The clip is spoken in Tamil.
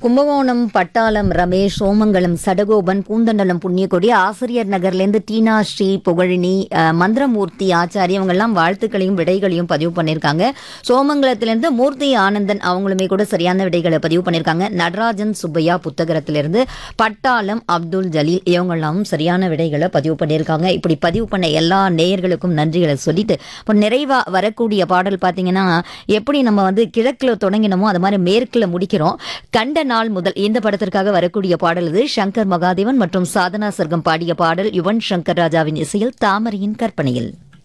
கும்பகோணம் பட்டாளம் ரமேஷ் சோமங்கலம் சடகோபன் பூந்தண்டலம் புண்ணியக்கொடி ஆசிரியர் நகர்லேருந்து டீனா ஸ்ரீ புகழினி அஹ், மந்திரமூர்த்தி ஆச்சாரி இவங்கெல்லாம் வாழ்த்துக்களையும் விடைகளையும் பதிவு பண்ணியிருக்காங்க சோமங்கலத்திலிருந்து மூர்த்தி ஆனந்தன் அவங்களுமே கூட சரியான விடைகளை பதிவு பண்ணியிருக்காங்க நடராஜன் சுப்பையா புத்தகத்திலிருந்து பட்டாளம் அப்துல் ஜலீல் இவங்கெல்லாம் சரியான விடைகளை பதிவு பண்ணியிருக்காங்க இப்படி பதிவு பண்ண எல்லா நேயர்களுக்கும் நன்றிகளை சொல்லிட்டு இப்போ நிறைவா வரக்கூடிய பாடல் பார்த்தீங்கன்னா எப்படி நம்ம வந்து கிழக்குல தொடங்கினோமோ அது மாதிரி மேற்குல முடிக்கிறோம் கண்ட நாள் முதல் இந்த படத்திற்காக வரக்கூடிய பாடல் இது சங்கர் மகாதேவன் மற்றும் சாதனா சர்க்கம் பாடிய பாடல் யுவன் சங்கர் ராஜாவின் இசையில் தாமரையின் கற்பனையில்